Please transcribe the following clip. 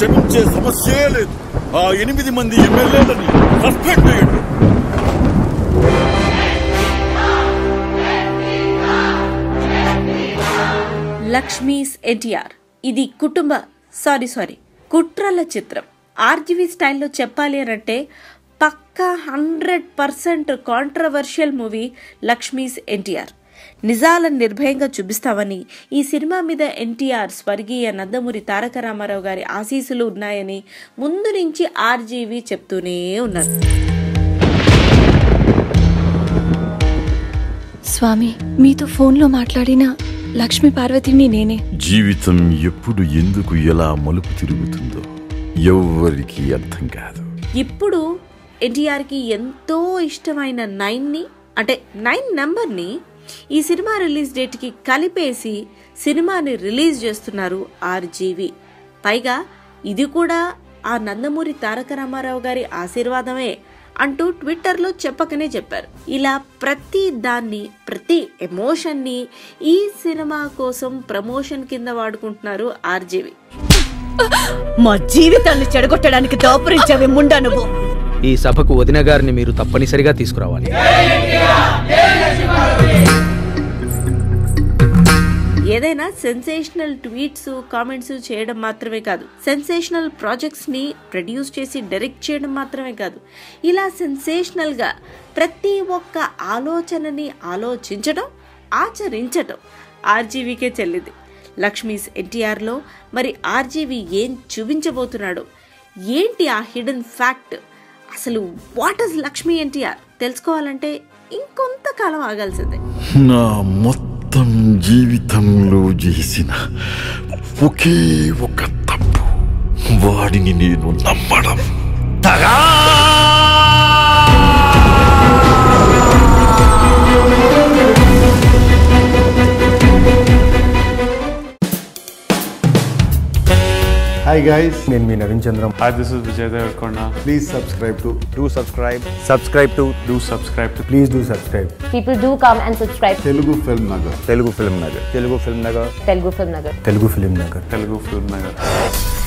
క్షమించే సమస్యే లేదు ఆ ఎనిమిది మంది ఎమ్మెల్యేలని సస్పెండ్ చేయండి లక్ష్మీస్ ఎన్టీఆర్ ఇది కుటుంబ సారీ సారీ కుట్రల చిత్రం ఆర్జీవీ స్టైల్లో చెప్పాలి అని అంటే పక్కా hundred percent controversial movie Lakshmi's NTR నిజాలను నిర్భయంగా చూపిస్తామని ఈ సినిమా మీద ఎన్టీఆర్ స్వర్గీయ నందమూరి తారక రామారావు గారి ఆశీస్సులు ఉన్నాయని ముందు నుంచి ఆర్జీవీ చెప్తూనే ఉన్నారు స్వామి మీతో ఫోన్లో మాట్లాడిన లక్ష్మీ పార్వతిని నేనే జీవితం ఎప్పుడు ఎందుకు ఎలా మలుపు తిరుగుతుందో ఎవ్వరికీ అర్థం కాదు ఇప్పుడు ఎన్టీఆర్కి ఎంతో ఇష్టమైన నైన్ని అంటే నైన్ నెంబర్ని ఈ సినిమా రిలీజ్ డేట్కి కలిపేసి సినిమాని రిలీజ్ చేస్తున్నారు ఆర్జీవి పైగా ఇది కూడా ఆ నందమూరి తారక రామారావు గారి ఆశీర్వాదమే అంటూ ట్విట్టర్లో చెప్పకనే చెప్పారు ఇలా ప్రతి దాన్ని ప్రతి ఎమోషన్ని ఈ సినిమా కోసం ప్రమోషన్ కింద వాడుకుంటున్నారు ఆర్జీవి మా జీవితాన్ని చెడగొట్టడానికి దాపురించవే ముండా నువ్వు ఈ సభకు వదిన గారిని మీరు తప్పనిసరిగా తీసుకురావాలి ఏదైనా సెన్సేషనల్ ట్వీట్స్ కామెంట్స్ చేయడం మాత్రమే కాదు సెన్సేషనల్ ప్రాజెక్ట్స్ ని ప్రొడ్యూస్ చేసి డైరెక్ట్ చేయడం మాత్రమే కాదు ఇలా సెన్సేషనల్ గా ప్రతి ఒక్క ఆలోచనని ఆలోచించడం ఆచరించడం ఆర్జీవీకే చెల్లింది లక్ష్మీస్ ఎన్టీఆర్లో మరి ఆర్జీవి ఏం చూపించబోతున్నాడు ఏంటి ఆ హిడెన్ ఫ్యాక్ట్ అసలు వాట్ ఇస్ లక్ష్మీ ఎన్టీఆర్ తెలుసుకోవాలంటే ఇంకొంతకాలం ఆగాల్సిందే నా మొత్తం జీవితంలో చేసిన ఒకే ఒక తప్పు వాడిని నేను నమ్మడం హాయ్ గైస్ నేను మీ Naveen Chandram Hi, this is Vijay Devarkonda. Please subscribe to do subscribe subscribe to Do subscribe to please do subscribe People do come and subscribe to Telugu film Nagar Telugu film Nagar Telugu film Nagar Telugu Film Nagar. Telugu film Nagar Telugu Film Nagar.